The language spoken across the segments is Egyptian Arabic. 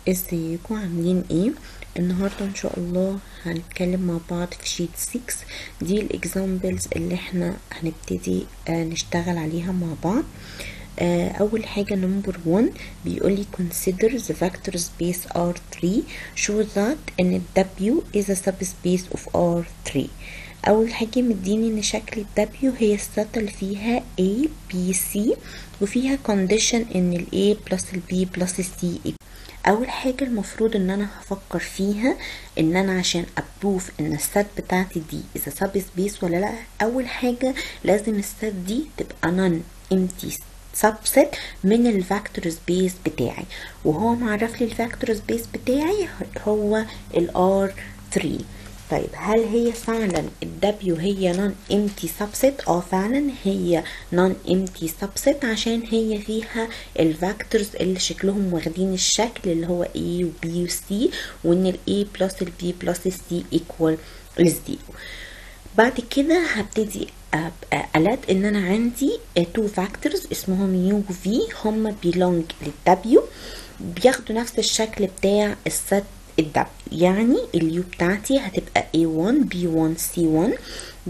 ازيكم عاملين ايه النهارده ان شاء الله هنتكلم مع بعض في شيت 6 دي الاكزامبلز اللي احنا هنبتدي آه نشتغل عليها مع بعض آه اول حاجه نمبر 1 بيقول لي consider the vector space R3 show that ان W is a subspace of R3 اول حاجه مديني ان شكل W هي السطة اللي فيها A B C وفيها condition ان ال A plus ال B plus ال C اول حاجه المفروض ان انا هفكر فيها ان انا عشان ابروف ان السات بتاعتي دي اذا سب سبيس ولا لا اول حاجه لازم السات دي تبقى نون امتي سبست من الفاكتور سبيس بتاعي وهو معرف لي الفاكتور سبيس بتاعي هو الار 3 طيب هل هي فعلا الدبليو هي نون امتي سبست اه فعلا هي نون امتي سبست عشان هي فيها الفاكتورز اللي شكلهم واخدين الشكل اللي هو A و B و C وان ال A بلس ال B بلس ال C equal للزيرو بعد كده هبتدي ألات ان انا عندي تو فاكتورز اسمهم يو في هم بيلونج للدبليو بياخدوا نفس الشكل بتاع الست الدبليو يعني اليو بتاعتي هتبقى A1 B1 C1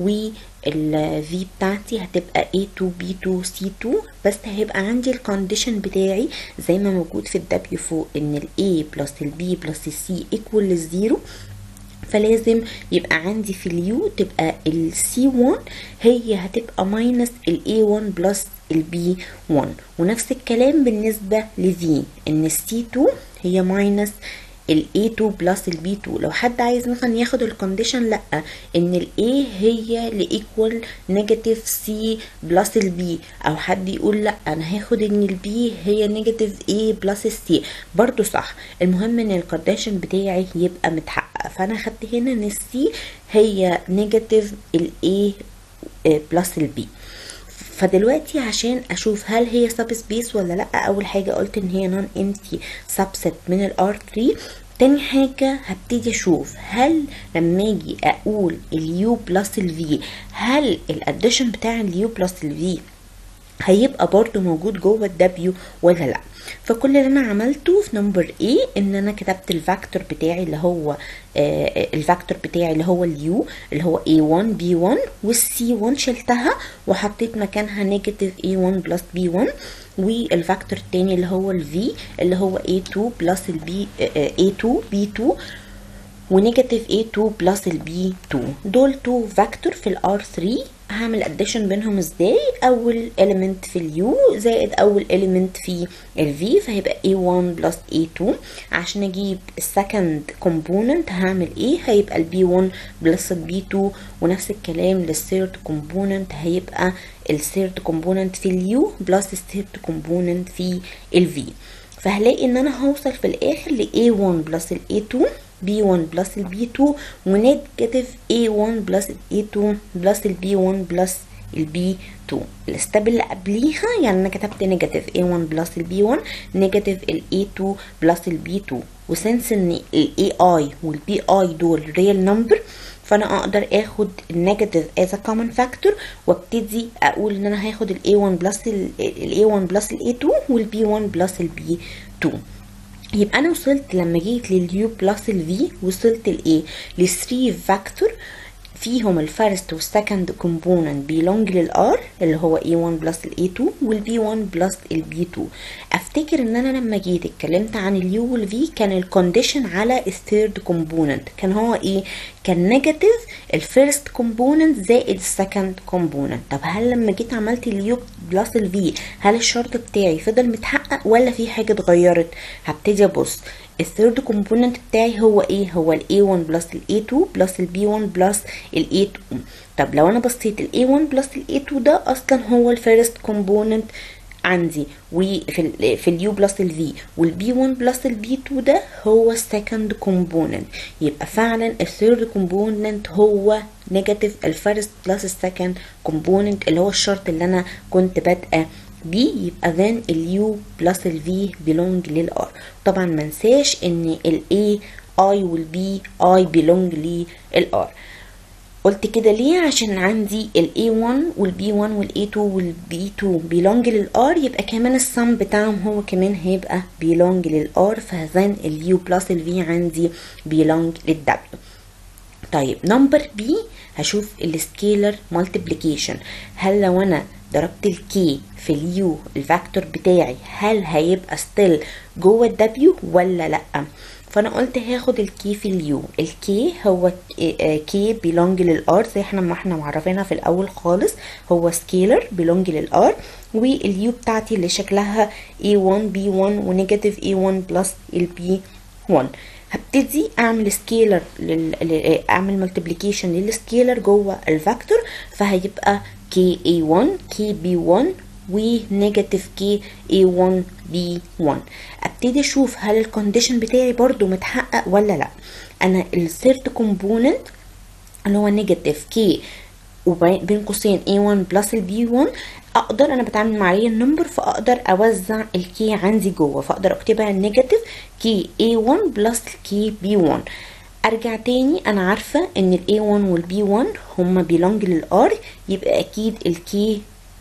وال V بتاعتي هتبقى A2 B2 C2 بس هيبقى عندي الكونديشن بتاعي زي ما موجود في الدبليو فوق ان ال A بلس ال B بلس ال C equal للزيرو فلازم يبقى عندي في اليو تبقى ال C1 هي هتبقى ماينس ال A1 بلس ال B1 ونفس الكلام بالنسبة ل V ان ال C2 هي ماينس ال A2 بلس ال B2 لو حد عايز مثلا ياخد الكونديشن لا ان ال A هي لايكوال نيجاتيف C بلس ال B او حد يقول لا انا هاخد ان ال B هي نيجاتيف A بلس ال C برضو صح المهم ان الكونديشن بتاعي يبقى متحقق فانا خدت هنا ان ال C هي نيجاتيف ال A بلس ال B فدلوقتي عشان اشوف هل هي سب سبيس ولا لا اول حاجه قلت ان هي نون امتي سبست من الار 3 تاني حاجة هبتدي اشوف هل لما اجي اقول اليو بلس الفي هل الاديشن بتاع اليو بلس الفي هيبقى برضو موجود جوه الدبليو ولا لا فكل اللي انا عملته في نمبر A ان انا كتبت الفاكتور بتاعي اللي هو آه الفاكتور بتاعي اللي هو اليو اللي هو A1 B1 والسي 1 شلتها وحطيت مكانها نيجاتيف A1 بلس B1 والفاكتور التاني اللي هو الفي اللي هو A2 بلس البي آه A2 B2 ونيجاتيف A2 بلس البي 2 دول 2 فاكتور في الار 3 هعمل اديشن بينهم ازاي اول element في اليو زائد اول element في الفي فهيبقى a1 بلس a2 عشان اجيب السكند كومبوننت هعمل ايه هيبقى البي 1 بلس البي 2 ونفس الكلام للثيرد كومبوننت هيبقى الثيرد كومبوننت في اليو بلس الثيرد كومبوننت في الفي فهلاقي ان انا هوصل في الاخر ل a1 بلس ال a2 B1 بلس ال B2 ونيجاتيف A1 بلس ال A2 بلس ال B1 بلس ال B2 الستاب اللي قبليها يعني انا كتبت نيجاتيف A1 بلس ال B1 نيجاتيف ال A2 بلس ال B2 وسنس ان ال AI وال BI دول ريال نمبر فانا اقدر اخد النيجاتيف از ا كومن فاكتور وابتدي اقول ان انا هاخد ال A1 بلس ال A1 بلس ال A2 وال B1 بلس ال B2 يبقى انا وصلت لما جيت لليو بلس الفي وصلت لايه ل 3 فاكتور فيهم الفيرست والسكند كومبوننت بيلونج للار اللي هو A1 بلس ال A2 والبي 1 بلس البي 2 افتكر ان انا لما جيت اتكلمت عن اليو والفي كان الكونديشن على الثيرد كومبوننت كان هو ايه كان نيجاتيف الفيرست كومبوننت زائد السكند كومبوننت طب هل لما جيت عملت اليو بلس الفي هل الشرط بتاعي فضل متحقق ولا في حاجه اتغيرت هبتدي ابص الثيرد كومبوننت بتاعي هو ايه هو ال A1 بلس ال A2 بلس ال B1 بلس ال A2 طب لو انا بصيت ال A1 بلس ال A2 ده اصلا هو الفيرست كومبوننت عندي وفي ال في اليو بلس الفي والبي 1 بلس البي 2 ده هو السكند كومبوننت يبقى فعلا الثيرد كومبوننت هو نيجاتيف الفيرست بلس السكند كومبوننت اللي هو الشرط اللي انا كنت بادئه بي يبقى then اليو بلس الفي belong للار طبعا ما انساش ان الاي اي والبي اي belong للار قلت كده ليه عشان عندي ال A1 وال B1 وال A2 وال B2 belong لل R يبقى كمان السم بتاعهم هو كمان هيبقى belong لل R فهذن ال U plus ال V عندي belong لل W طيب نمبر بي هشوف السكيلر مالتيبليكيشن هل لو انا ضربت الكي في اليو الفاكتور بتاعي هل هيبقى ستيل جوه الدبليو ولا لا فانا قلت هاخد الكي في اليو الكي هو كي بيلونج للار زي احنا ما احنا معرفينها في الاول خالص هو سكيلر بيلونج للار واليو بتاعتي اللي شكلها A1 B1 ونيجاتيف A1 بلس البي 1 هبتدي اعمل سكيلر لل... اعمل ملتبليكيشن للسكيلر جوه الفاكتور فهيبقى كي A1 كي B1 ونيجاتيف كي A1 B1 ابتدي اشوف هل الكونديشن بتاعي برضو متحقق ولا لا انا الثيرد كومبوننت اللي هو نيجاتيف كي وبين قوسين A1 بلس البي 1 اقدر انا بتعامل مع ريال نمبر فاقدر اوزع الكي عندي جوه فاقدر اكتبها نيجاتيف كي A1 بلس كي B1 ارجع تاني انا عارفه ان ال A1 وال B1 هما بيلونج للار يبقى اكيد الكي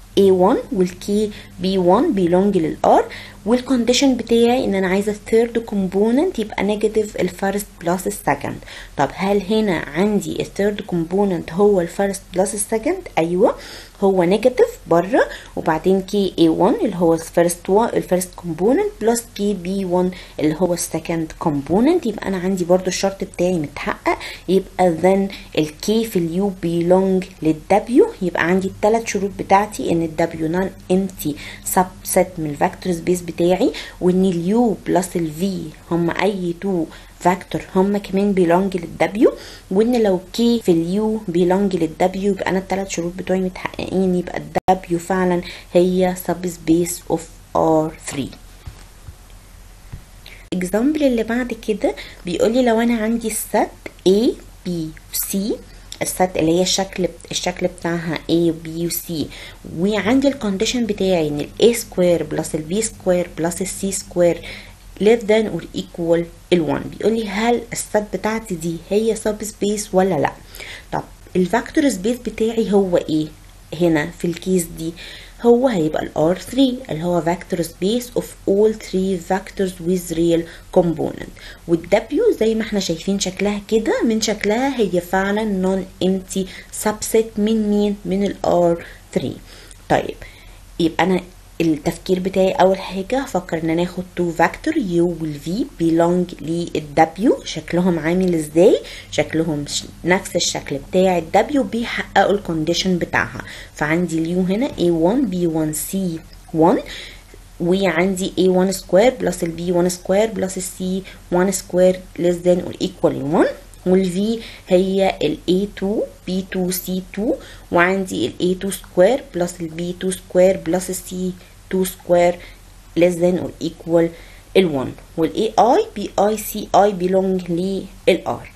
A1 والكي B1 بيلونج للار والكونديشن بتاعي ان انا عايزه الثيرد كومبوننت يبقى نيجاتيف الفيرست بلس السكند طب هل هنا عندي الثيرد كومبوننت هو الفيرست بلس السكند ايوه هو نيجاتيف بره وبعدين كي A1 اللي هو الفيرست الفيرست كومبوننت بلس كي B1 اللي هو السكند كومبوننت يبقى انا عندي برضو الشرط بتاعي متحقق يبقى then الكي في اليو belong للدبليو يبقى عندي الثلاث شروط بتاعتي ان الدبليو نون امتي سبست من الفاكتور سبيس بتاعي وان اليو بلس الفي هم اي تو فاكتور هم كمان بيلونج للدبليو وان لو كي في اليو بيلونج للدبليو يبقى انا الثلاث شروط بتوعي متحققين يبقى الدبليو فعلا هي سب سبيس اوف ار 3 اكزامبل اللي بعد كده بيقول لي لو انا عندي الست A B C الست اللي هي الشكل الشكل بتاعها A B و C وعندي الكونديشن بتاعي ان ال A سكوير بلس ال B سكوير بلس ال C سكوير less than or equal ال 1 بيقول لي هل الست بتاعتي دي هي سب سبيس ولا لا طب الفاكتور سبيس بتاعي هو ايه هنا في الكيس دي هو هيبقى ال R3 اللي هو vector space of all three vectors with real component وال W زي ما احنا شايفين شكلها كده من شكلها هي فعلا non empty subset من مين من ال R3 طيب يبقى انا التفكير بتاعي اول حاجه هفكر ان انا اخد تو فاكتور U وال V belong لل W شكلهم عامل ازاي شكلهم نفس الشكل بتاع ال W بيحققوا الكونديشن بتاعها فعندي اليو هنا A1 B1 C1 وعندي A1 سكوير بلس ال B1 سكوير بلس ال C1 سكوير less than or equal 1 والفي هي ال A2 B2 C2 وعندي ال A2 سكوير بلس ال B2 سكوير بلس ال C2 سكوير less than or equal ال 1 وال AI BI CI belong لل R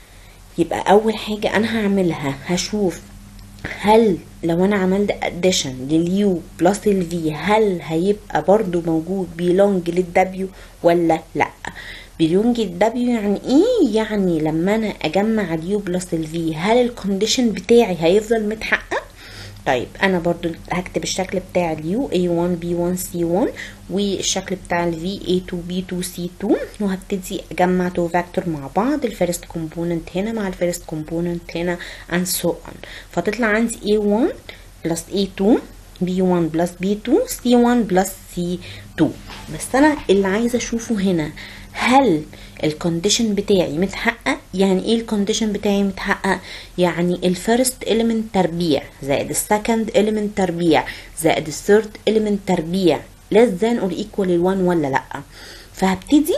يبقى أول حاجة أنا هعملها هشوف هل لو انا عملت addition لليو بلس الفي هل هيبقى برضو موجود belong للدبليو ولا لا بيلونج الدبليو يعني ايه يعني لما انا اجمع اليو بلس الفي هل الكونديشن بتاعي هيفضل متحقق طيب انا برضو هكتب الشكل بتاع اليو A1 B1 C1 والشكل بتاع الفي A2 B2 C2 وهبتدي اجمع تو فاكتور مع بعض الفيرست كومبوننت هنا مع الفيرست كومبوننت هنا and so on فتطلع عندي A1 بلس A2 B1 بلس B2 C1 بلس C2 بس انا اللي عايزه اشوفه هنا هل الكونديشن بتاعي متحقق يعني ايه الكونديشن بتاعي متحقق يعني الفيرست element تربيع زائد السكند element تربيع زائد الثيرد element تربيع less than or equal ل 1 ولا لا فهبتدي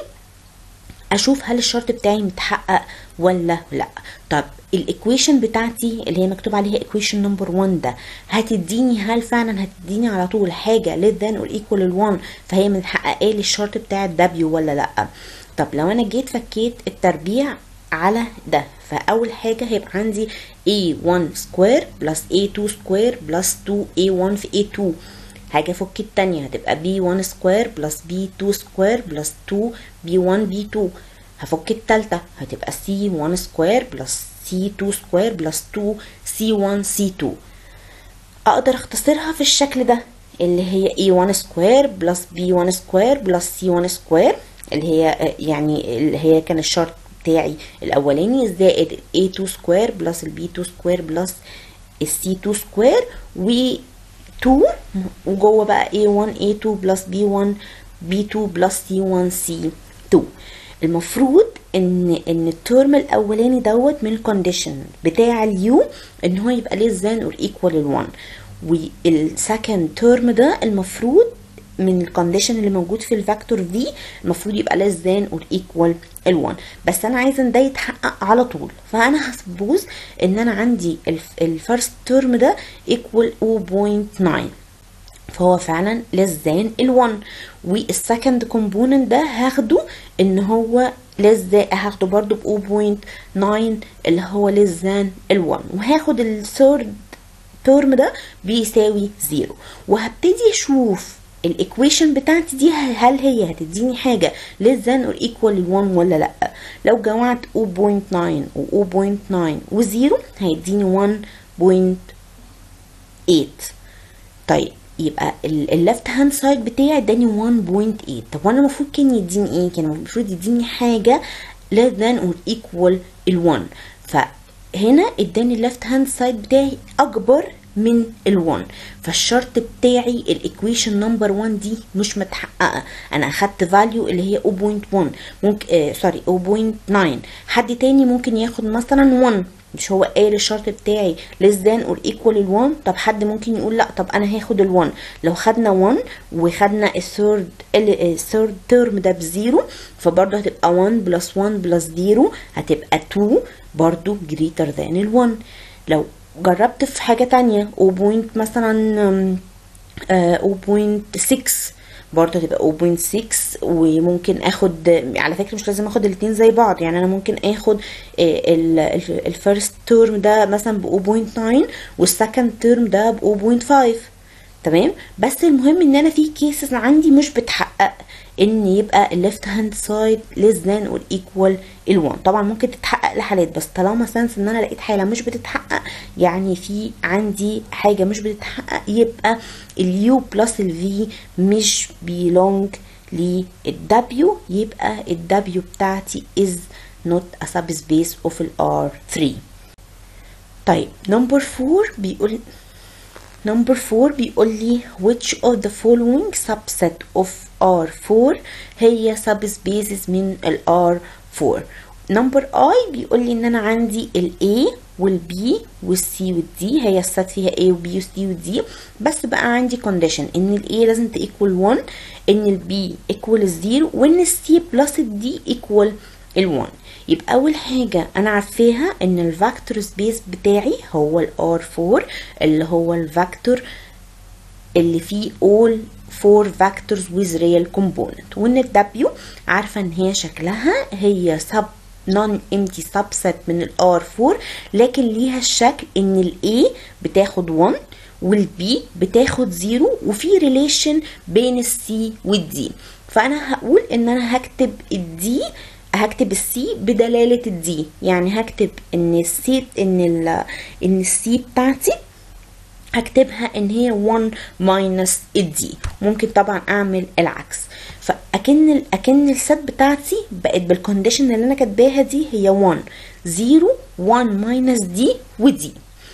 اشوف هل الشرط بتاعي متحقق ولا لا طب الايكويشن بتاعتي اللي هي مكتوب عليها ايكويشن نمبر 1 ده هتديني هل فعلا هتديني على طول حاجه less than or equal ل 1 فهي متحققه لي الشرط بتاع الدبليو ولا لا طب لو انا جيت فكيت التربيع على ده فاول حاجه هيبقى عندي a1 سكوير بلس a2 سكوير بلس 2a1 في a2 هاجي افك التانية هتبقى b1 سكوير بلس b2 سكوير بلس 2 b1 b2 هفك التالتة هتبقى c1 سكوير بلس C2 سكوير بلس 2 C1 C2 اقدر اختصرها في الشكل ده اللي هي A1 سكوير بلس B1 سكوير بلس C1 سكوير اللي هي يعني اللي هي كان الشرط بتاعي الاولاني زائد A2 سكوير بلس ال B2 سكوير بلس ال C2 سكوير و 2 وجوه بقى A1 A2 بلس B1 B2 بلس C1 C2 المفروض ان ان الترم الاولاني دوت من الكونديشن بتاع اليو ان هو يبقى less than or equal ل 1 والسكند ترم ده المفروض من الكونديشن اللي موجود في الفاكتور في المفروض يبقى less than or equal ال 1 بس انا عايزه ان ده يتحقق على طول فانا هسبوز ان انا عندي الفيرست ترم ده equal 0.9 فهو فعلا less than ال 1 والسكند كومبوننت ده هاخده ان هو less than هاخده برضو ب 0.9 اللي هو less than ال 1 وهاخد الثيرد ترم ده بيساوي زيرو وهبتدي اشوف الايكويشن بتاعتي دي هل هي هتديني حاجه less than or equal ل 1 ولا لا لو جمعت 0.9 و 0.9 و0 هيديني 1.8 طيب يبقى الليفت هاند سايد بتاعي اداني 1.8 طب وانا المفروض كان يديني ايه كان المفروض يديني حاجه less than or equal ال 1 فهنا اداني الليفت هاند سايد بتاعي اكبر من ال1 فالشرط بتاعي الايكويشن نمبر 1 دي مش متحققه انا اخدت فاليو اللي هي 0.1 ممكن آه سوري 0.9 حد تاني ممكن ياخد مثلا 1 مش هو قال الشرط بتاعي less than or equal ال 1 طب حد ممكن يقول لا طب انا هاخد ال 1 لو خدنا 1 وخدنا الثيرد الثيرد ترم ده بزيرو فبرضه هتبقى 1 بلس 1 بلس 0 هتبقى 2 برضه greater than ال 1 لو جربت في حاجة تانية 0. مثلا 0.6 برضه هتبقى 0.6 وممكن اخد على فكره مش لازم اخد الاتنين زي بعض يعني انا ممكن اخد الفيرست ترم ده مثلا ب 0.9 والسكند ترم ده ب 0.5 تمام بس المهم ان انا في كيسز عندي مش بتحقق ان يبقى الليفت هاند سايد less than or equal ال 1 طبعا ممكن تتحقق لحالات بس طالما سنس ان انا لقيت حاله مش بتتحقق يعني في عندي حاجه مش بتتحقق يبقى اليو بلس الفي مش belong للدبليو يبقى الدبليو بتاعتي is not a subspace of ال R3 طيب نمبر 4 بيقول نمبر 4 بيقول لي which of the following subset of R4 هي subspaces من ال R4 نمبر I بيقول لي ان انا عندي ال A وال B وال C وال D هي السات فيها A و B و C و D بس بقى عندي condition ان ال A لازم تيكوال 1 ان ال B equal 0 وان ال C plus ال D equal ال 1 يبقى اول حاجة انا عارفاها ان الفاكتور سبيس بتاعي هو ال R4 اللي هو الفاكتور اللي فيه all four vectors with real component وان ال W عارفة ان هي شكلها هي sub non empty subset من ال R4 لكن ليها الشكل ان ال A بتاخد 1 وال B بتاخد 0 وفي relation بين ال C وال D فانا هقول ان انا هكتب ال D هكتب السي بدلالة الدي يعني هكتب ان السي ان ال ان السي بتاعتي هكتبها ان هي 1 ماينس الدي ممكن طبعا اعمل العكس فاكن ال اكن السات بتاعتي بقت بالكونديشن اللي انا كاتباها دي هي 1 0 1 ماينس دي ودي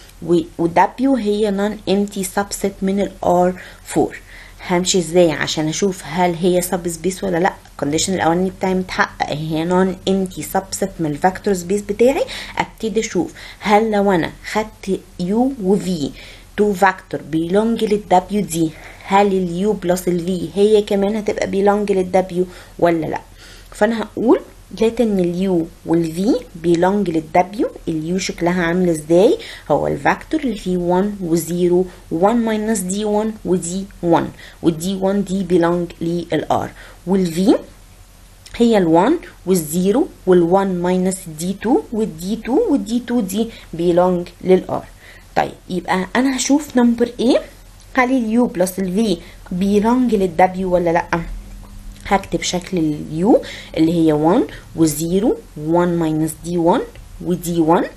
ودبليو هي نون امتي سبست من الار 4 همشي ازاي عشان اشوف هل هي سب سبيس ولا لا الكونديشن الاولاني بتاعي متحقق هي نون امتي سبست من الفاكتور سبيس بتاعي ابتدي اشوف هل لو انا خدت يو وفي تو فاكتور بيلونج للدبليو دي هل اليو بلس الفي هي كمان هتبقى بيلونج للدبليو ولا لا فانا هقول لقيت ان اليو والفي بيلونج للدبليو اليو شكلها عامل ازاي هو الفاكتور اللي فيه 1 و0 1 ماينس دي 1 ودي 1 والدي 1 دي بيلونج للار والفي هي ال1 وال0 وال1 ماينس الدي 2 والدي 2 والدي 2 دي بيلونج للار طيب يبقى انا هشوف نمبر ايه هل اليو بلس الفي بيلونج للدبليو ولا لا هكتب شكل اليو اللي هي 1 و0 1 ماينس دي 1 ودي 1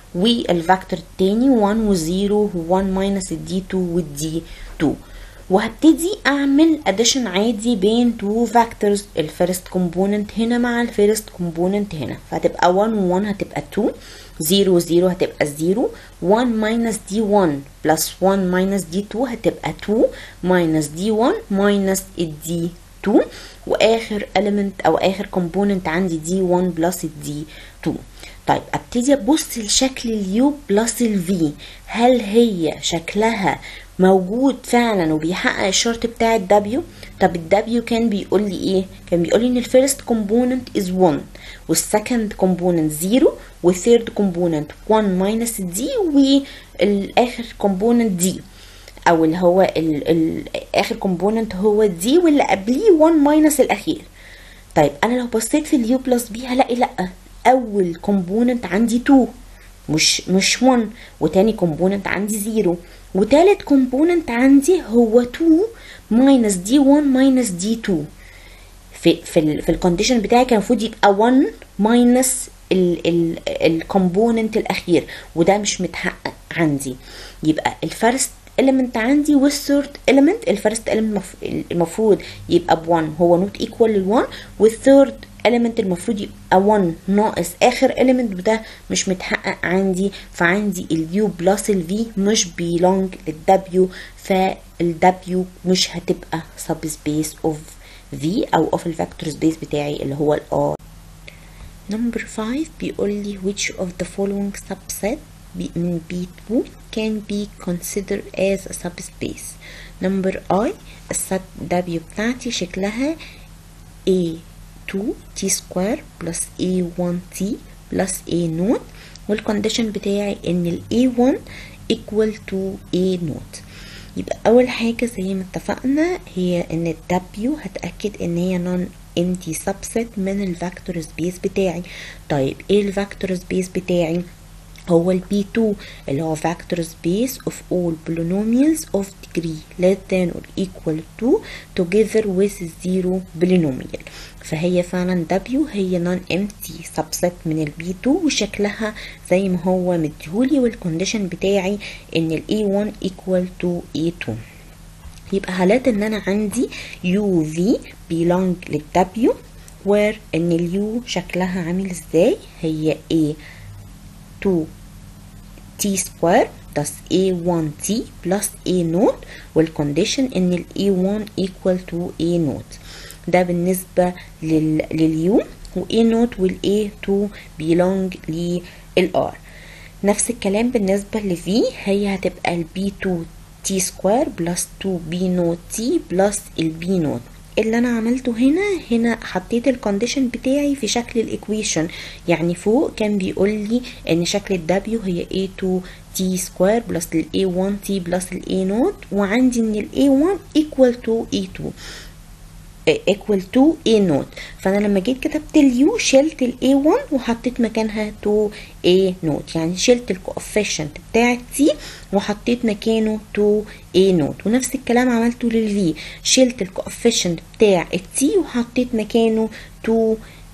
والفاكتور التاني 1 و0 و1 ماينس الدي 2 والدي 2 وهبتدي اعمل اديشن عادي بين تو فاكتورز الفيرست كومبوننت هنا مع الفيرست كومبوننت هنا فهتبقى 1 و1 هتبقى 2 0 و 0 هتبقى 0 1 ماينس دي 1 بلس 1 ماينس دي 2 هتبقى 2 ماينس دي 1 ماينس الدي 2 واخر element او اخر كومبوننت عندي دي 1 بلس الدي 2 طيب ابتدي ابص لشكل اليو بلس الفي هل هي شكلها موجود فعلا وبيحقق الشرط بتاع الدبليو طب الدبليو كان بيقول لي ايه كان بيقول لي ان الفيرست كومبوننت از 1 والسكند كومبوننت 0 والثيرد كومبوننت 1 ماينس دي والاخر كومبوننت دي او اللي هو ال ال اخر كومبوننت هو دي واللي قبليه 1 ماينس الاخير طيب انا لو بصيت في اليو بلس بي هلاقي لا اول كومبوننت عندي 2 مش مش 1 وتاني كومبوننت عندي 0 وتالت كومبوننت عندي هو 2 ماينس دي 1 ماينس دي 2 في في ال في الكونديشن بتاعي كان المفروض يبقى 1 ماينس الكومبوننت الاخير وده مش متحقق عندي يبقى الفيرست element عندي والثيرد element الفيرست element المفروض يبقى ب 1 هو نوت ايكوال لل 1 والثيرد element المفروض يبقى 1 ناقص اخر element وده مش متحقق عندي فعندي اليو بلس الفي مش belong للدبليو فالدبليو مش هتبقى sub space of v او of الفاكتور سبيس بتاعي اللي هو ال r number 5 بيقول لي which of the following subset من B2 can be considered as a subspace number I السات W بتاعتي شكلها A2 T square plus A1T plus A نوت والكونديشن بتاعي ان ال A1 equal to A نوت يبقى اول حاجة زي ما اتفقنا هي ان ال W هتأكد ان هي non empty subset من الفاكتور سبيس بتاعي طيب ايه الفاكتور سبيس بتاعي هو ال B2 اللي هو factor space of all polynomials of degree less than or equal to together with zero polynomial فهي فعلا W هي non empty subset من ال B2 وشكلها زي ما هو مديهولي والكونديشن بتاعي ان ال A1 equal to A2 يبقى حالات ان انا عندي UV belong لل W where ان ال U شكلها عامل ازاي هي A 2 t square plus a1t plus a naught والكونديشن ان ال a1 equal to a naught ده بالنسبة لل لليو و a naught وال a2 belong لل r نفس الكلام بالنسبة ل v هي هتبقى ال b2 t square plus 2 b naught t plus ال b naught اللي انا عملته هنا هنا حطيت الكونديشن بتاعي في شكل الايكويشن يعني فوق كان بيقول لي ان شكل الدبليو هي a2 t سكوير بلس ال a1 t بلس ال a نوت وعندي ان ال a1 equal to a2 equal to a نوت فانا لما جيت كتبت اليو شلت ال a1 وحطيت مكانها 2 a نوت يعني شلت الكوفيشنت بتاع t وحطيت مكانه 2 a نوت ونفس الكلام عملته لل v شلت الكوفيشنت بتاع الت وحطيت مكانه 2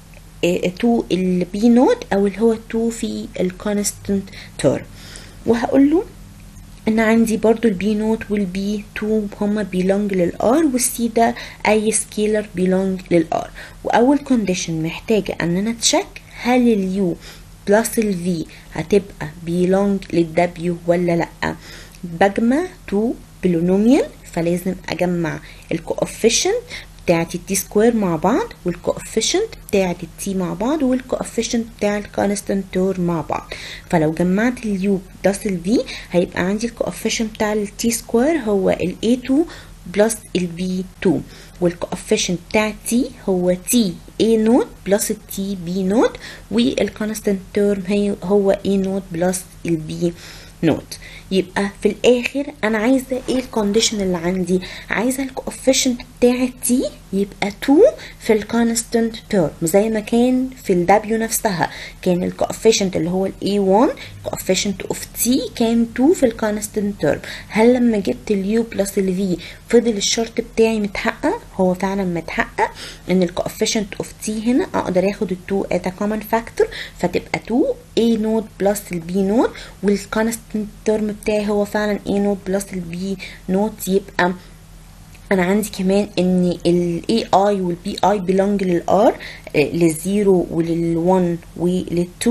2 البي نوت او اللي هو 2 في الكونستنت تيرم وهقول له ان عندي برضو البي نوت والبي 2 هما بيلونج للار والسي ده اي سكيلر بيلونج للار واول كونديشن محتاجه ان انا اتشيك هل اليو بلس الفي هتبقى بيلونج للدبليو ولا لا بجمع 2 بولينوميال فلازم اجمع الكوفيشنت بتاعت التي سكوير مع بعض والكوفيشنت بتاعت التي مع بعض والكوفيشنت بتاع الكونستنت تور مع بعض فلو جمعت اليو بلس الفي هيبقى عندي الكوفيشنت بتاع التي سكوير هو ال A2 بلس ال B2 والكوفيشنت بتاع التي هو تي A نوت بلس التي B نوت والكونستنت تيرم هي هو A نوت بلس ال B نوت يبقى في الاخر انا عايزه ايه الكونديشن اللي عندي عايزه الكوفيشنت بتاع تي يبقى 2 في الكونستنت تيرم زي ما كان في ال W نفسها كان الكوفيشنت اللي هو ال A1 كوفيشنت اوف تي كان 2 في الكونستنت تيرم هل لما جبت اليو بلس ال V فضل الشرط بتاعي متحقق هو فعلا متحقق ان الكوفيشنت اوف تي هنا اقدر اخد ال 2 at a common factor فتبقى 2 A نوت بلس ال B نوت والكونستنت تيرم بتاعي هو فعلا A نوت بلس ال B نوت يبقى انا عندي كمان ان ال AI وال BI belong للR للزيرو ولل1 ولل2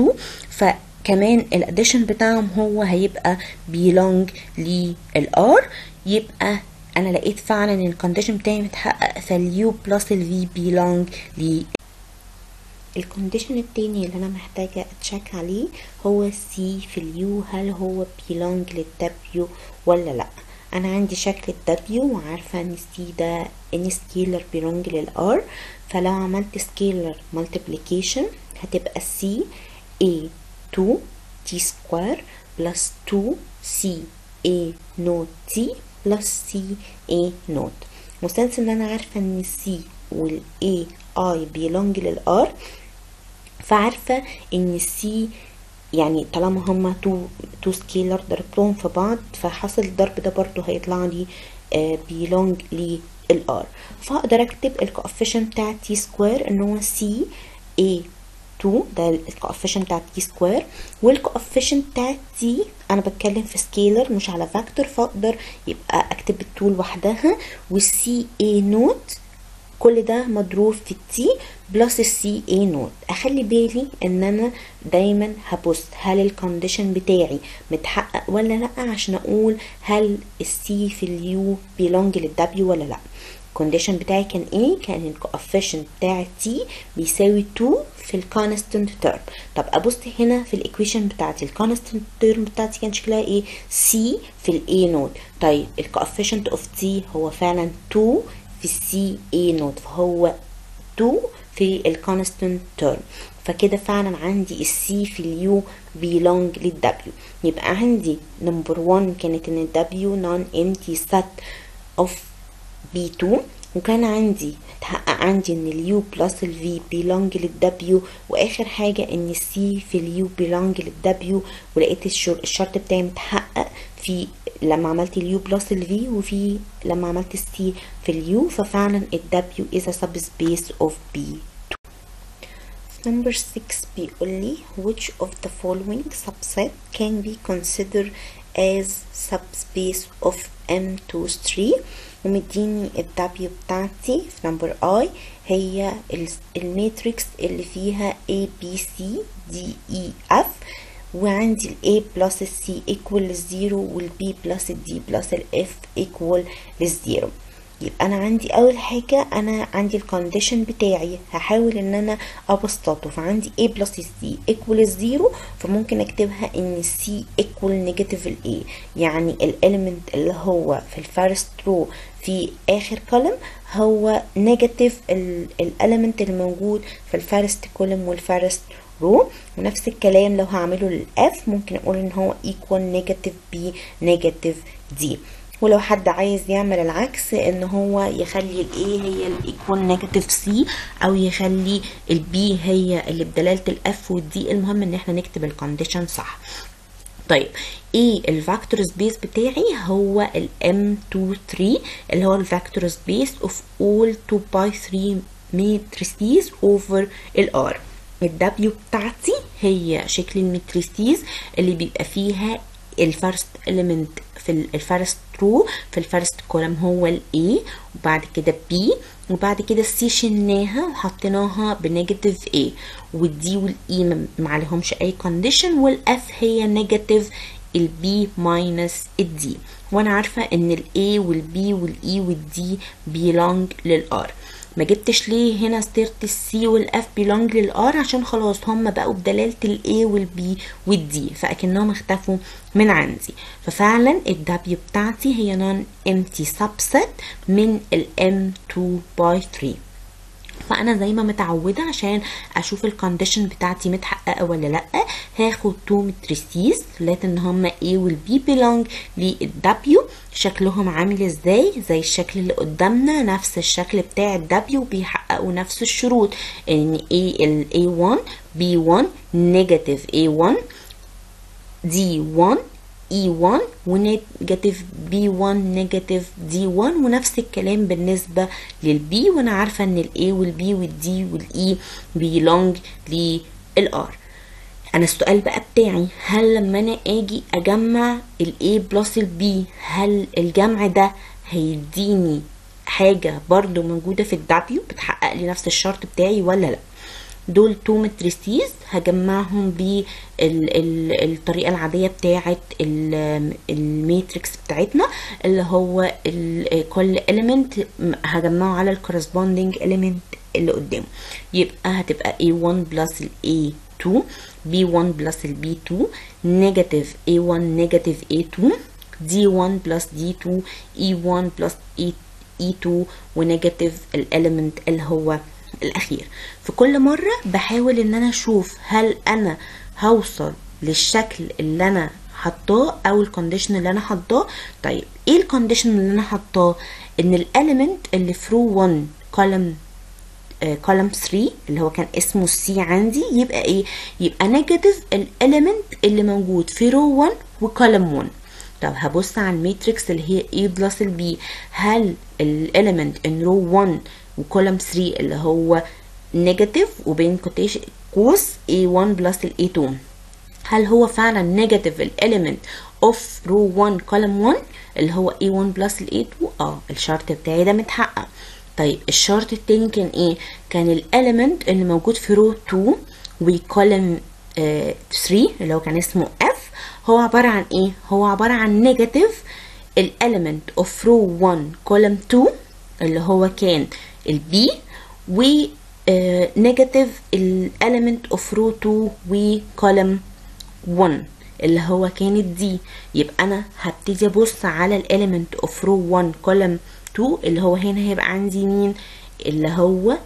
فكمان الاديشن بتاعهم هو هيبقى belong للR يبقى انا لقيت فعلا ان الكونديشن بتاعي متحقق فاليو بلس الفي belong ل الكونديشن التاني اللي انا محتاجة اتشيك عليه هو سي في اليو هل هو belong للدبليو ولا لا انا عندي شكل الدبليو وعارفة ان سي ده ان سكيلر belong للار فلو عملت سكيلر multiplication هتبقى سي a 2 t سكوير بلس 2 سي a نوت t بلس سي a نوت وسنس ان انا عارفة ان السي وال a i belong للار فعارفة ان السي يعني طالما هما تو تو سكيلر ضربتهم في بعض فحاصل الضرب ده برضو هيطلع لي بيلونج للار فاقدر اكتب الكوفيشن بتاع تي سكوير ان هو سي اي 2 ده الكوفيشن بتاع تي سكوير والكوفيشن بتاع تي انا بتكلم في سكيلر مش على فاكتور فاقدر يبقى اكتب التو لوحدها والسي اي نوت كل ده مضروب في التي بلس السي اي نوت اخلي بالي ان انا دايما هبص هل الكونديشن بتاعي متحقق ولا لا عشان اقول هل السي في اليو بيلونج للدبليو ولا لا الكونديشن بتاعي كان ايه كان الكوفيشنت بتاع تي بيساوي 2 في الكونستنت تيرم طب ابص هنا في الايكويشن بتاعتي الكونستنت تيرم بتاعتي كان شكلها ايه سي في الاي نوت طيب الكوفيشنت اوف تي هو فعلا 2 في السي اي نوت فهو 2 في الكونستنت تيرم فكده فعلا عندي السي في اليو بيلونج للدبليو يبقى عندي نمبر 1 كانت ان الدبليو نون امتي سات اوف بي 2 وكان عندي اتحقق عندي ان اليو بلس الفي بيلونج للدبليو واخر حاجه ان السي في اليو بيلونج للدبليو ولقيت الشرط بتاعي متحقق في لما عملت اليو بلس الفي وفي لما عملت السي في اليو ففعلا الدبليو is a subspace of B2 number 6 بيقول لي which of the following subset can be considered as subspace of M23 ومديني ال W بتاعتي في نمبر I هي الماتريكس اللي فيها A B C D E F وعندي ال A plus ال C equal للزيرو وال B plus ال D plus ال F equal للزيرو يبقى انا عندي اول حاجة انا عندي الكونديشن بتاعي هحاول ان انا ابسطه فعندي A plus C equal الزيرو فممكن اكتبها ان C equal negative ال A يعني الاليمنت اللي هو في الفيرست رو في اخر كولم هو نيجاتيف الاليمنت اللي موجود في الفيرست كولم والفيرست رو ونفس الكلام لو هعمله للاف ممكن اقول ان هو equal نيجاتيف بي نيجاتيف دي ولو حد عايز يعمل العكس ان هو يخلي الاي هي الايكوال نيجاتيف سي او يخلي البي هي اللي بدلاله الاف والدي المهم ان احنا نكتب الكونديشن صح طيب ايه الفاكتور سبيس بتاعي هو ال M23 اللي هو الفاكتور سبيس اوف all 2 باي 3 matrices over ال R الدبليو بتاعتي هي شكل الماتريسيز اللي بيبقى فيها الفيرست element في الفيرست رو في الفيرست كولم هو ال A وبعد كده B وبعد كده السي شلناها وحطيناها بنيجاتيف A والدي والاي معلهمش اي كونديشن والاف هي نيجاتيف البي ماينس الدي وانا عارفه ان الاي والبي والاي والدي بيلونج للار ما جبتش ليه هنا ستيرت السي والاف بيلونج للار عشان خلاص هم بقوا بدلاله الاي والبي والدي فاكنهم اختفوا من عندي ففعلا الدبليو بتاعتي هي نون امتي سبست من الام 2 باي 3 فانا زي ما متعوده عشان اشوف الكونديشن بتاعتي متحققه ولا لا هاخد تو متريسيز لقيت ان هما A وال B belong لل W شكلهم عامل ازاي زي الشكل اللي قدامنا نفس الشكل بتاع ال W بيحققوا نفس الشروط ان A ال A1 B1 نيجاتيف A1 D1 E1 ونيجاتيف B1 نيجاتيف D1 ونفس الكلام بالنسبة للبي وانا عارفة ان ال A وال B وال D وال E belong لل R انا السؤال بقى بتاعي هل لما انا اجي اجمع ال A بلس ال B هل الجمع ده هيديني حاجة برضو موجودة في ال W بتحقق لي نفس الشرط بتاعي ولا لا دول تو متريسيز هجمعهم بالطريقه العاديه بتاعه الماتريكس بتاعتنا اللي هو كل element هجمعه على الكورسبوندينج element اللي قدامه يبقى هتبقى A1 بلس ال A2 B1 بلس ال B2 نيجاتيف A1 نيجاتيف A2 D1 بلس D2 E1 بلس E2 ونيجاتيف الاليمنت اللي هو الاخير في كل مرة بحاول ان انا اشوف هل انا هوصل للشكل اللي انا حطاه او الكونديشن اللي انا حطاه طيب ايه الكونديشن اللي انا حطاه ان الاليمنت اللي في رو 1 كولم كولم 3 اللي هو كان اسمه سي عندي يبقى ايه يبقى نيجاتيف الاليمنت اللي موجود في رو 1 وكولم 1 طب هبص على الماتريكس اللي هي A بلس ال B هل الاليمنت ان رو 1 وكولم 3 اللي هو نيجاتيف وبين كوتيشن قوس A1 بلس ال A2 هل هو فعلا نيجاتيف الاليمنت اوف رو 1 كولم 1 اللي هو A1 بلس ال A2 اه الشرط بتاعي ده متحقق طيب الشرط التاني كان ايه كان الاليمنت اللي موجود في رو 2 وكولم 3 اللي هو كان اسمه F هو عبارة عن ايه هو عبارة عن نيجاتيف الاليمنت اوف رو 1 كولم 2 اللي هو كان البي و نيجاتيف الاليمنت اوف رو 2 وكولم 1 اللي هو كان الدي يبقى انا هبتدي ابص على الاليمنت اوف رو 1 كولم 2 اللي هو هنا هيبقى عندي مين اللي هو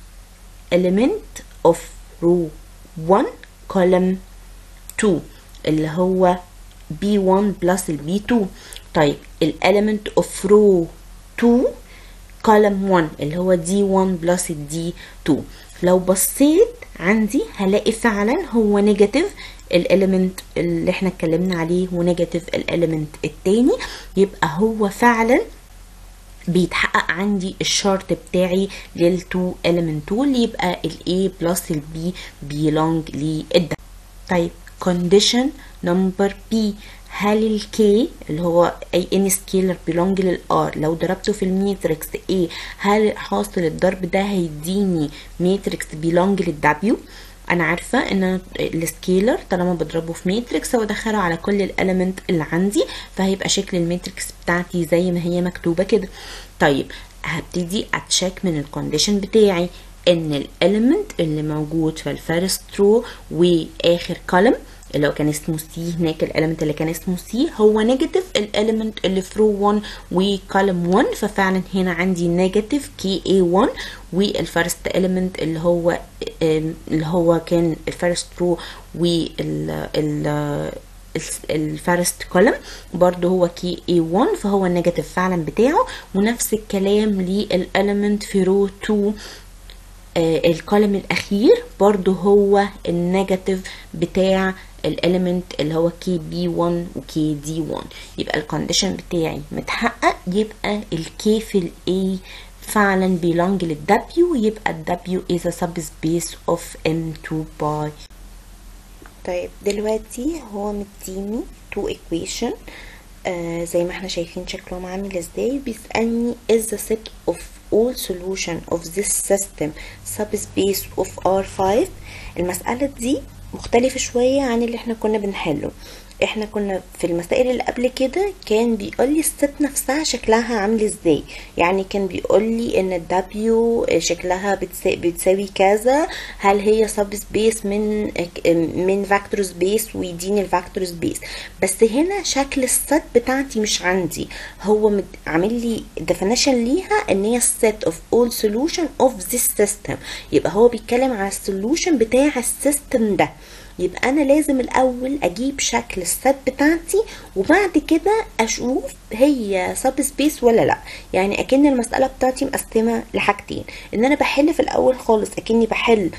element of row 1 column 2 اللي هو B1 plus ال B2 طيب ال element of row 2 column 1 اللي هو D1 plus ال D2 لو بصيت عندي هلاقي فعلا هو نيجاتيف الاليمنت اللي احنا اتكلمنا عليه ونيجاتيف الاليمنت التاني يبقى هو فعلا بيتحقق عندي الشرط بتاعي للتو element tool يبقى ال A plus ال B belong للدم طيب condition number B هل ال K اللي هو اي ان سكيلر belong لل R لو ضربته في الماتريكس A هل حاصل الضرب ده هيديني ماتريكس belong لل W انا عارفه ان السكيلر طالما بضربه في ماتريكس وادخله على كل الاليمنت اللي عندي فهيبقى شكل الماتريكس بتاعتي زي ما هي مكتوبه كده طيب هبتدي اتشيك من الكونديشن بتاعي ان الاليمنت اللي موجود في الفيرست رو واخر كولم اللي هو كان اسمه سي هناك الاليمنت اللي كان اسمه سي هو نيجاتيف الاليمنت اللي في رو 1 وكولم 1 ففعلا هنا عندي نيجاتيف كي اي 1 والفيرست اليمنت اللي هو اللي هو كان الفيرست رو وال الفيرست كولم برضو هو كي اي 1 فهو النيجاتيف فعلا بتاعه ونفس الكلام للاليمنت في رو 2 آه الكولم الاخير برضو هو النيجاتيف بتاع الاليمنت اللي هو كي بي 1 وكي دي 1 يبقى الكونديشن بتاعي متحقق يبقى الكي في الاي فعلا belong لل W يبقى ال W is a subspace of M2 by طيب دلوقتي هو مديني two equation آه زي ما احنا شايفين شكلهم عامل ازاي بيسألني is the set of all solution of this system subspace of R5 المسألة دي مختلفة شوية عن اللي احنا كنا بنحله احنا كنا في المسائل اللي قبل كده كان بيقول لي الست نفسها شكلها عامل ازاي يعني كان بيقول لي ان الدبليو شكلها بتسا- بتساوي كذا هل هي سب سبيس من من فاكتور سبيس ويديني الفاكتور سبيس بس هنا شكل الست بتاعتي مش عندي هو مد- عامل لي definition ليها ان هي set of all solution of this system يبقى هو بيتكلم على السولوشن بتاع السيستم ده يبقى انا لازم الاول اجيب شكل الست بتاعتي وبعد كده اشوف هي سب سبيس ولا لا يعني اكن المساله بتاعتي مقسمه لحاجتين ان انا بحل في الاول خالص اكني بحل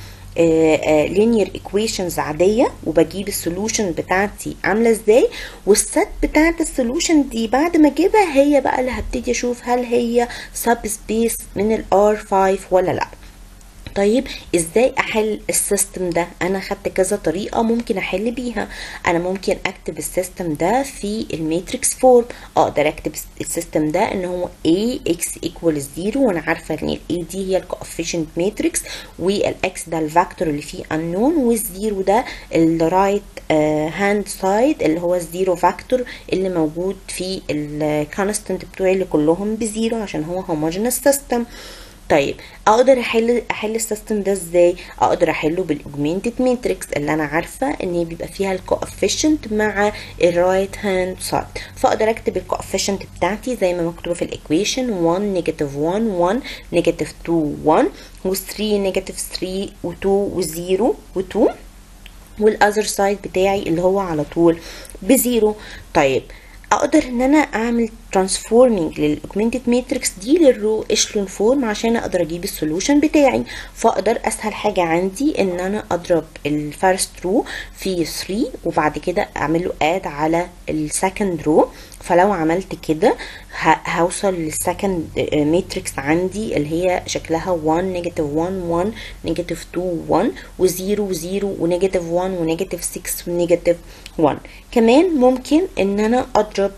لينير ايكويشنز عاديه وبجيب السولوشن بتاعتي عامله ازاي والست بتاعت السولوشن دي بعد ما اجيبها هي بقى اللي هبتدي اشوف هل هي سب سبيس من الار 5 ولا لا طيب ازاي احل السيستم ده انا خدت كذا طريقه ممكن احل بيها انا ممكن اكتب السيستم ده في الماتريكس فورم اقدر اكتب السيستم ده ان هو a x equals 0 وانا عارفه ان ال a دي هي الكوفيشنت ماتريكس والاكس ده الفاكتور اللي فيه unknown والزيرو ده الرايت هاند سايد اللي هو الزيرو فاكتور اللي موجود في الكونستنت بتوعي اللي كلهم بزيرو عشان هو homogeneous system طيب اقدر احل احل السيستم ده ازاي اقدر احله بالاوجمانتد ماتريكس اللي انا عارفه ان هي بيبقى فيها الكوفيشنت مع الرايت هاند سايد فاقدر اكتب الكوفيشنت بتاعتي زي ما مكتوبه في الايكويشن 1 نيجاتيف 1 1 نيجاتيف 2 1 و3 نيجاتيف 3 و2 و0 و2 والاذر سايد بتاعي اللي هو على طول بزيرو طيب اقدر ان انا اعمل ترانسفورمينج للاوجمانتد ماتريكس دي للرو اشلون فورم عشان اقدر اجيب السولوشن بتاعي فاقدر اسهل حاجه عندي ان انا اضرب الفيرست رو في 3 وبعد كده اعمل له اد على السكند رو فلو عملت كده هوصل للسكند ماتريكس عندي اللي هي شكلها 1 نيجاتيف 1 1 نيجاتيف 2 1 و0 و0 ونيجاتيف 1 ونيجاتيف 6 ونيجاتيف 1 كمان ممكن ان انا اضرب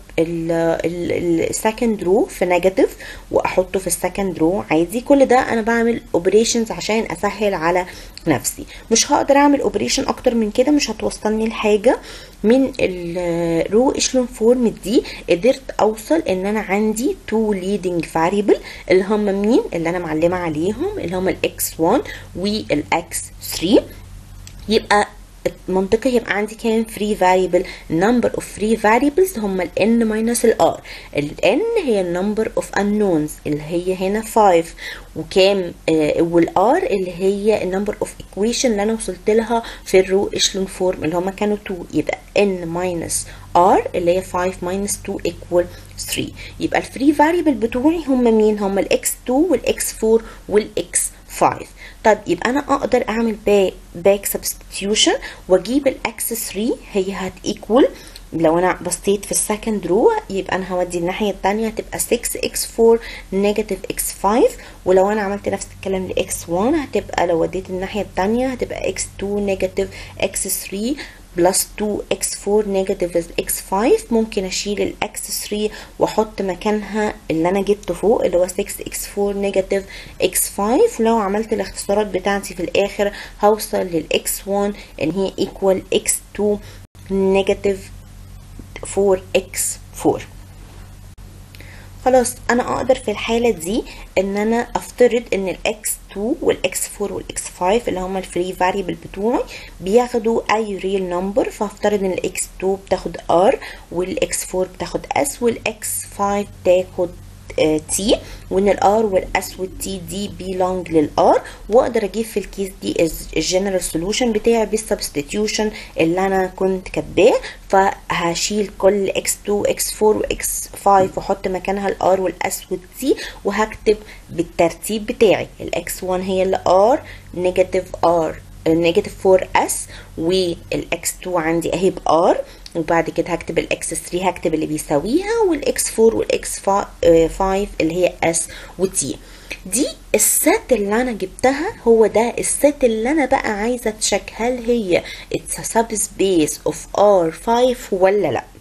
السكند رو في نيجاتيف واحطه في السكند رو عادي كل ده انا بعمل اوبريشنز عشان اسهل على نفسي مش هقدر اعمل اوبريشن اكتر من كده مش هتوصلني لحاجه من الرو اشلون فورم دي قدرت اوصل ان انا عندي تو ليدنج فاريبل اللي هم مين اللي انا معلمه عليهم اللي هم الاكس 1 والاكس 3 يبقى منطقي يبقى عندي كام free variable number of free variables هم ال n minus ال r ال n هي ال number of unknowns اللي هي هنا 5 وكام آه وال r اللي هي ال number of equation اللي انا وصلت لها في الرو اشلون فورم اللي هم كانوا 2 يبقى n minus r اللي هي 5 minus 2 equal 3 يبقى الفري variable بتوعي هم مين هم الاكس 2 والاكس 4 والاكس 5 طب يبقى انا اقدر اعمل باك باك سبستيوشن واجيب الاكس 3 هي هت ايكوال لو انا بصيت في السكند رو يبقى انا هودي الناحيه الثانيه هتبقى 6 اكس 4 نيجاتيف اكس 5 ولو انا عملت نفس الكلام لاكس 1 هتبقى لو وديت الناحيه الثانيه هتبقى اكس 2 نيجاتيف اكس 3 بلس 2 اكس 4 نيجاتيف اكس 5 ممكن اشيل الاكس 3 واحط مكانها اللي انا جبته فوق اللي هو 6 اكس 4 نيجاتيف اكس 5 ولو عملت الاختصارات بتاعتي في الاخر هوصل للاكس 1 ان هي ايكوال اكس 2 نيجاتيف 4 اكس 4 خلاص انا اقدر في الحاله دي ان انا افترض ان الاكس 2 والاكس 4 والاكس 5 اللي هما الفري فاريبل بتوعي بياخدوا اي ريل نمبر فافترض ان الاكس 2 بتاخد ار والاكس 4 بتاخد اس والاكس 5 بتاخد تي وان الار والاس والتي دي بيلونج للار واقدر اجيب في الكيس دي الجنرال سولوشن بتاعي بالسبستيتيوشن اللي انا كنت كاتباه فهشيل كل اكس 2 اكس 4 واكس 5 واحط مكانها الار والاس والتي وهكتب بالترتيب بتاعي الاكس 1 هي اللي ار نيجاتيف ار نيجاتيف 4 اس والاكس 2 عندي اهي بار وبعد كده هكتب الاكس 3 هكتب اللي بيساويها والاكس 4 والاكس 5 اللي هي اس وتي دي الست اللي انا جبتها هو ده الست اللي انا بقى عايزه اتشك هل هي اتس سب سبيس اوف ار 5 ولا لا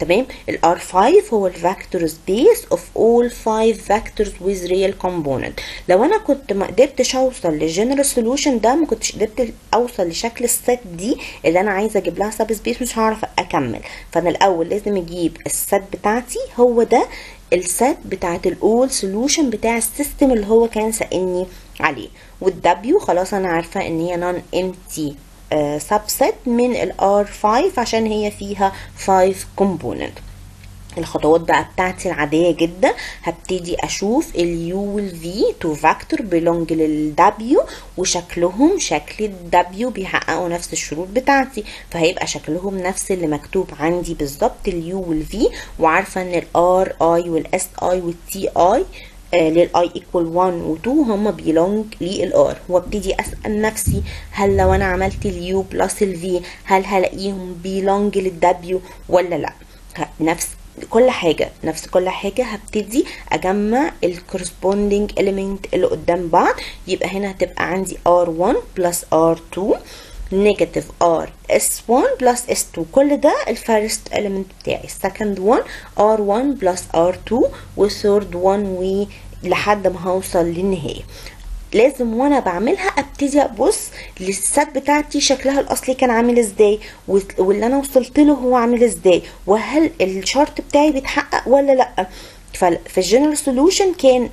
تمام ال R5 هو ال vector space of all five vectors with real component لو انا كنت ما قدرتش اوصل للجنرال سولوشن ده ما كنتش قدرت اوصل لشكل الست دي اللي انا عايزه اجيب لها سب سبيس مش هعرف اكمل فانا الاول لازم اجيب الست بتاعتي هو ده الست بتاعت الاول سولوشن بتاع السيستم اللي هو كان سألني عليه والدبليو خلاص انا عارفه ان هي نون امتي سبست من ال R5 عشان هي فيها 5 component الخطوات بقى بتاعتي العادية جدا هبتدي اشوف اليو والفي تو فاكتور بيلونج للدبليو وشكلهم شكل الدبليو بيحققوا نفس الشروط بتاعتي فهيبقى شكلهم نفس اللي مكتوب عندي بالظبط اليو والفي وعارفة ان الار اي والاس اي والتي اي للاي ايكوال 1 و 2 هما بيلونج للار وابتدي اسال نفسي هل لو انا عملت اليو بلس الفي هل هلاقيهم بيلونج للدبليو ولا لا نفس كل حاجة نفس كل حاجة هبتدي أجمع ال corresponding element اللي قدام بعض يبقى هنا هتبقى عندي R1 plus R2 negative R S1 plus S2 كل ده الفيرست element بتاعي second one R1 plus R2 والثird one و لحد ما هوصل للنهاية لازم وانا بعملها ابتدي ابص للست بتاعتي شكلها الاصلي كان عامل ازاي واللي انا وصلت له هو عامل ازاي وهل الشرط بتاعي بيتحقق ولا لا ففي الجنرال سولوشن كان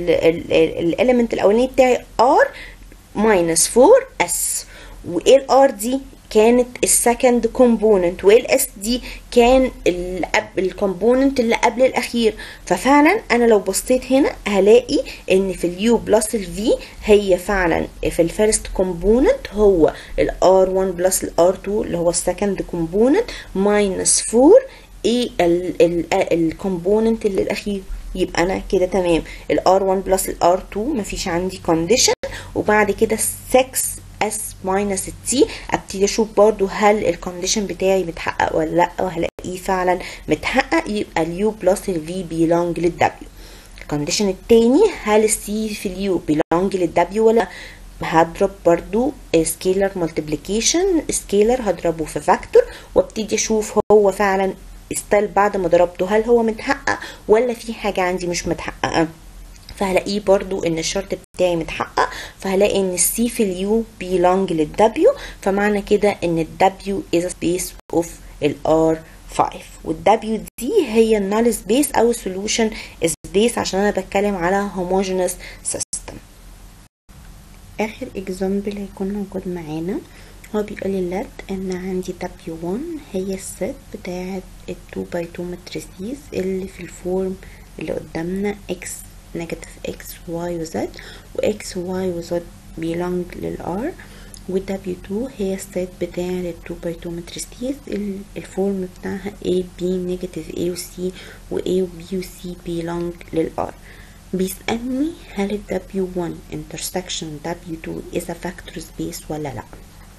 الاليمنت الاولاني بتاعي ار ماينس 4 اس وايه الار دي كانت السكند كومبوننت والاس دي كان الكومبوننت اللي قبل الاخير ففعلا انا لو بصيت هنا هلاقي ان في اليو بلس الفي هي فعلا في الفيرست كومبوننت هو الار 1 بلس الار 2 اللي هو السكند كومبوننت ماينس 4 ايه الكومبوننت اللي الاخير يبقى انا كده تمام الار 1 بلس الار 2 مفيش عندي كونديشن وبعد كده 6 اس ماينس التي ابتدي اشوف برضو هل الكونديشن بتاعي متحقق ولا لا وهلاقيه فعلا متحقق يبقى اليو بلس الفي بيلونج للدبليو الكونديشن التاني هل السي في اليو بيلونج للدبليو ولا هضرب برضو سكيلر مالتيبليكيشن سكيلر هضربه في فاكتور وابتدي اشوف هو فعلا استيل بعد ما ضربته هل هو متحقق ولا في حاجة عندي مش متحققة فهلاقيه برضو ان الشرط بتاعي متحقق فهلاقي ان السي في اليو belong للدبليو فمعنى كده ان الدبليو is a space of الار 5 والدبليو دي هي النال سبيس او solution سبيس عشان انا بتكلم على homogeneous system اخر اكزامبل هيكون موجود معانا هو بيقول لي let ان عندي W1 هي الست بتاعت ال 2 by 2 matrices اللي في الفورم اللي قدامنا x negative x y و z و x y و z belong لل R و W2 هي الست بتاع ال 2 by 2 matrices الفورم بتاعها A B negative A و C و A و B و C belong لل R بيسألني هل ال W1 intersection W2 is a vector space ولا لأ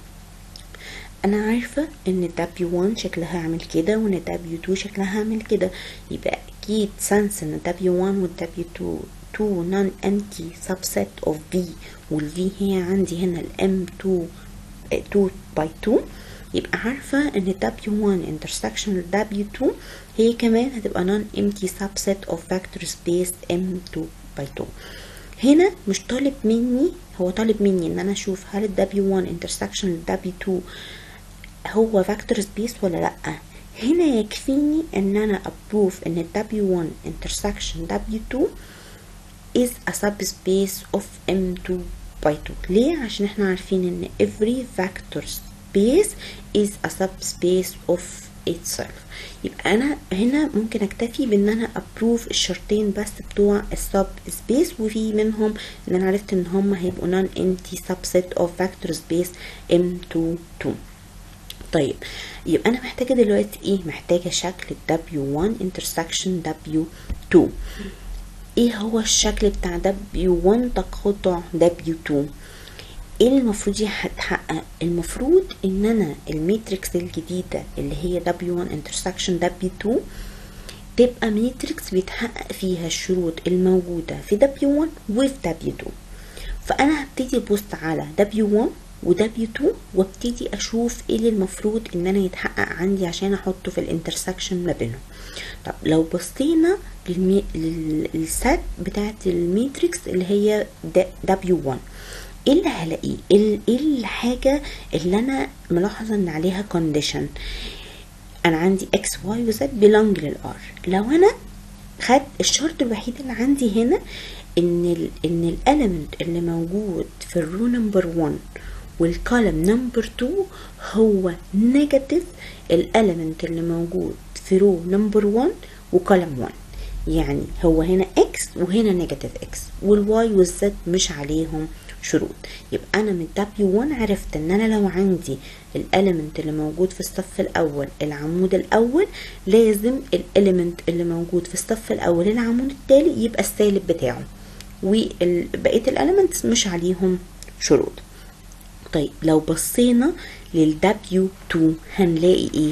انا عارفة ان W1 شكلها عامل كده وان W2 شكلها عامل كده يبقى اكيد سنس ان W1 وال W2 two non-empty subset of V وال V هي عندي هنا ال M2 2 by 2 يبقى عارفة ان W1 intersection W2 هي كمان هتبقى non-empty subset of vector space M2 by 2 هنا مش طالب مني هو طالب مني ان انا اشوف هل ال W1 intersection W2 هو فاكتور سبيس ولا لا هنا يكفيني ان انا ابروف ان W1 intersection W2 is a subspace of M2 by 2 ليه عشان احنا عارفين ان every vector space is a subspace of itself يبقى انا هنا ممكن اكتفي بان انا ابروف الشرطين بس بتوع السب سبيس وفي منهم ان انا عرفت ان هم هيبقوا non empty subset of vector space M2 2 طيب يبقى انا محتاجه دلوقتي ايه محتاجه شكل W1 intersection W2 ايه هو الشكل بتاع W1 تقاطع W2 ايه المفروض يتحقق المفروض ان انا الميتريكس الجديدة اللي هي W1 intersection W2 تبقى ميتريكس بيتحقق فيها الشروط الموجودة في W1 وفي W2 فانا هبتدي ابص على W1 و W2 وابتدي اشوف ايه اللي المفروض ان انا يتحقق عندي عشان احطه في الانترسكشن ما بينهم طب لو بصينا للمي... للسات بتاعت الماتريكس اللي هي W1 ايه اللي هلاقيه ايه الحاجة اللي انا ملاحظة ان عليها condition انا عندي x y و z belong للار لو انا خدت الشرط الوحيد اللي عندي هنا ان ال ان الاليمنت اللي موجود في الرو نمبر 1 والكولم نمبر 2 هو نيجاتيف الاليمنت اللي موجود في رو نمبر 1 وكولم 1 يعني هو هنا x وهنا نيجاتيف x والواي والزد مش عليهم شروط يبقى انا من W1 عرفت ان انا لو عندي الاليمنت اللي موجود في الصف الاول العمود الاول لازم الاليمنت اللي موجود في الصف الاول العمود التالي يبقى السالب بتاعه وبقيه الاليمنتس مش عليهم شروط طيب لو بصينا لل W2 هنلاقي ايه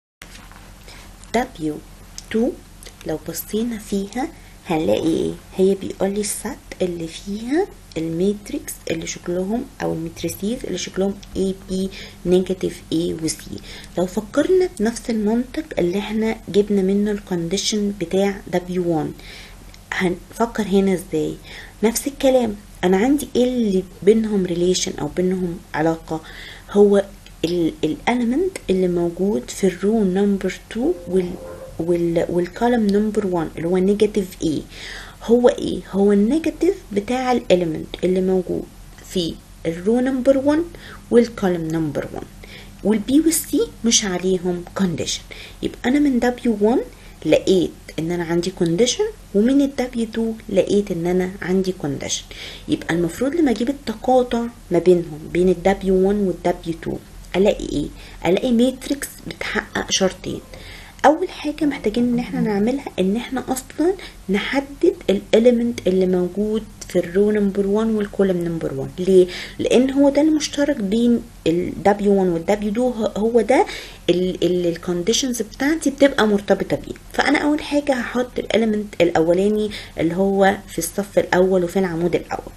W2 لو بصينا فيها هنلاقي ايه هي بيقول لي السات اللي فيها الماتريكس اللي شكلهم او الماتريسيز اللي شكلهم A B نيجاتيف A و C لو فكرنا بنفس المنطق اللي احنا جبنا منه الكونديشن بتاع W1 هنفكر هنا ازاي نفس الكلام انا عندي ايه اللي بينهم ريليشن او بينهم علاقة هو الاليمنت اللي موجود في الرو نمبر 2 وال وال والكولم نمبر 1 اللي هو نيجاتيف اي هو ايه هو النيجاتيف بتاع الاليمنت اللي موجود في الرو نمبر 1 والكولم نمبر 1 والبي والسي مش عليهم كونديشن يبقى انا من W1 لقيت ان انا عندي كونديشن ومن ال W2 لقيت ان انا عندي كونديشن يبقى المفروض لما اجيب التقاطع ما بينهم بين ال W1 وال W2 الاقي ايه الاقي ماتريكس بتحقق شرطين اول حاجه محتاجين ان احنا نعملها ان احنا اصلا نحدد الاليمنت اللي موجود في الرو نمبر 1 والكولم نمبر 1 ليه لان هو ده المشترك بين ال W1 وال W2 هو ده اللي الكونديشنز بتاعتي بتبقى مرتبطه بيه فانا اول حاجه هحط الاليمنت الاولاني اللي هو في الصف الاول وفي العمود الاول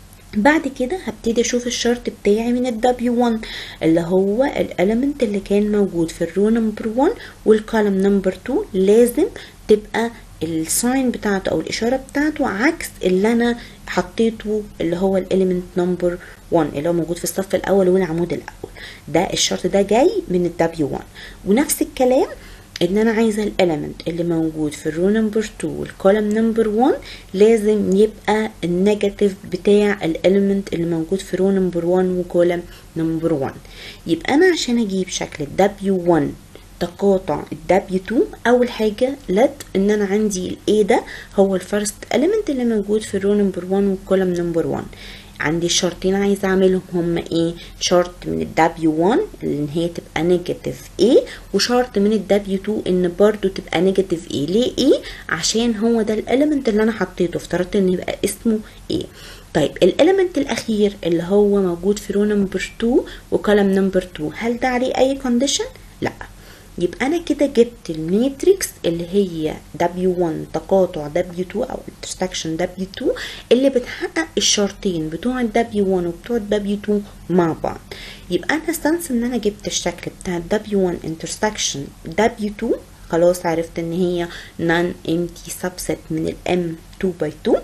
بعد كده هبتدي اشوف الشرط بتاعي من ال W1 اللي هو الاليمنت اللي كان موجود في الرو نمبر 1 والكولم نمبر 2 لازم تبقى الساين بتاعته او الاشاره بتاعته عكس اللي انا حطيته اللي هو الاليمنت نمبر 1 اللي هو موجود في الصف الاول والعمود الاول ده الشرط ده جاي من ال W1 ونفس الكلام ان انا عايزه الاليمنت اللي موجود في الرو نمبر 2 والكولم نمبر 1 لازم يبقى النيجاتيف بتاع الاليمنت اللي موجود في رو نمبر 1 وكولم نمبر 1 يبقى انا عشان اجيب شكل W1 تقاطع ال W2 اول حاجه let ان انا عندي ال A ده هو الفيرست element اللي موجود في الرو نمبر 1 والكولم نمبر 1 عندي الشرطين عايزه اعملهم هما ايه شرط من ال W1 ان هي تبقى نيجاتيف A وشرط من ال W2 ان برضو تبقى نيجاتيف A ليه A عشان هو ده الاليمنت اللي انا حطيته افترضت ان يبقى اسمه A طيب الاليمنت الاخير اللي هو موجود في رو نمبر 2 وكولم نمبر 2 هل ده عليه اي كونديشن لا يبقى انا كده جبت الماتريكس اللي هي W1 تقاطع W2 او intersection W2 اللي بتحقق الشرطين بتوع ال W1 وبتوع ال W2 مع بعض يبقى انا استنس ان انا جبت الشكل بتاع W1 intersection W2 خلاص عرفت ان هي non empty subset من ال M2 by 2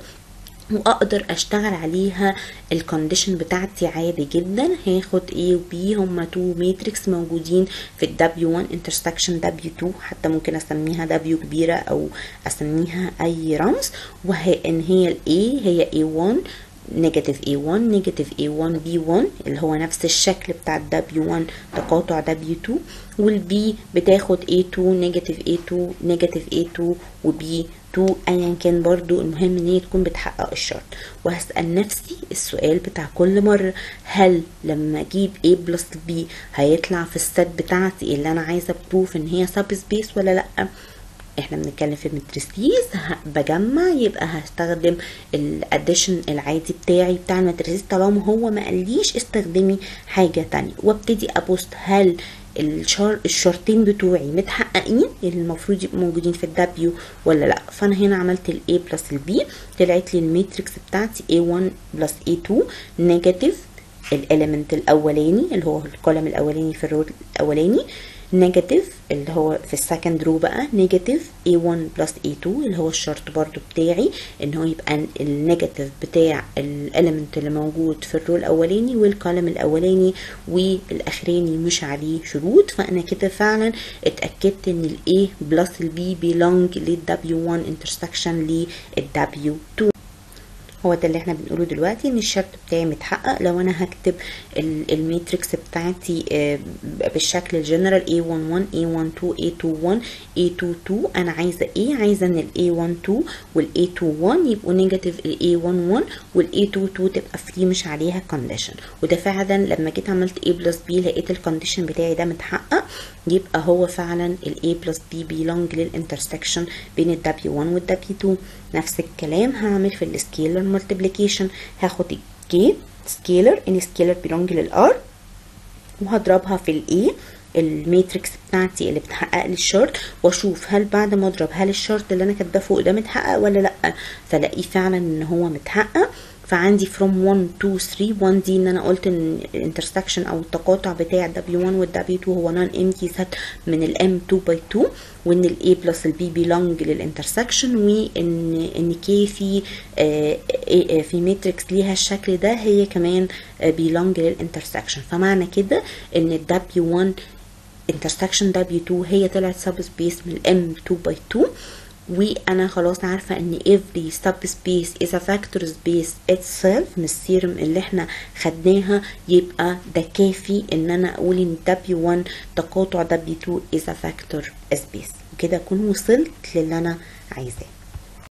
واقدر اشتغل عليها الكونديشن بتاعتي عادي جدا هاخد A و B هما تو ماتريكس موجودين في ال W1 intersection W2 حتى ممكن اسميها W كبيرة او اسميها اي رمز وهي ان هي ال A هي A1 نيجاتيف A1 نيجاتيف A1 B1 اللي هو نفس الشكل بتاع ال W1 تقاطع W2 والبي بتاخد A2 نيجاتيف A2 نيجاتيف A2 وبي 2 ايا كان برضو المهم ان هي تكون بتحقق الشرط وهسأل نفسي السؤال بتاع كل مرة هل لما اجيب A بلس B هيطلع في الست بتاعتي اللي انا عايزة بروف ان هي سب سبيس ولا لأ احنا بنتكلم في المتريسيز بجمع يبقى هستخدم الاديشن العادي بتاعي بتاع المتريسيز طالما هو ما قاليش استخدمي حاجة تانية وابتدي ابوست هل الشر الشرطين بتوعي متحققين اللي المفروض يبقوا موجودين في الدبليو ولا لا فانا هنا عملت الاي بلس البي طلعت لي الماتريكس بتاعتي A1 بلس A2 نيجاتيف الاليمنت الاولاني اللي هو الكولم الاولاني في الرو الاولاني نيجاتيف اللي هو في السكند رو بقى نيجاتيف A1 بلس A2 اللي هو الشرط برضو بتاعي ان هو يبقى النيجاتيف بتاع الاليمنت اللي موجود في الرو الاولاني والكولم الاولاني والاخراني مش عليه شروط فانا كده فعلا اتاكدت ان ال A بلس ال B belong لل W1 intersection لل W2 هو ده اللي احنا بنقوله دلوقتي ان الشرط بتاعي متحقق لو انا هكتب الماتريكس بتاعتي بالشكل الجنرال A11 A12 A21 A22 انا عايزه ايه عايزه ان ال A12 وال A21 يبقوا نيجاتيف ال A11 وال A22 تبقى فري مش عليها كونديشن وده فعلا لما جيت عملت A بلس B لقيت الكونديشن بتاعي ده متحقق يبقى هو فعلا ال A بلس B belong للانترسكشن بين ال W1 وال W2 نفس الكلام هعمل في السكيلر مالتيبليكيشن هاخد الجيت سكيلر ان سكيلر belong للار وهضربها في الاي الماتريكس بتاعتي اللي بتحقق لي الشرط واشوف هل بعد ما اضرب هل الشرط اللي انا كاتباه فوق ده متحقق ولا لا فلاقيه فعلا ان هو متحقق فعندي from 1 2 3 1 دي ان انا قلت ان الانترسكشن او التقاطع بتاع W1 وال W2 هو نون empty set من ال M2 by 2 وان ال A plus ال B belong للانترسكشن وان ان K في آه في ماتريكس ليها الشكل ده هي كمان آه belong للانترسكشن فمعنى كده ان ال W1 intersection W2 هي طلعت سب سبيس من ال M2 by 2 وانا خلاص عارفه ان every subspace is a vector space itself من الثيرم اللي احنا خدناها يبقى ده كافي ان انا اقول ان W1 تقاطع W2 is a vector space وكده اكون وصلت للي انا عايزاه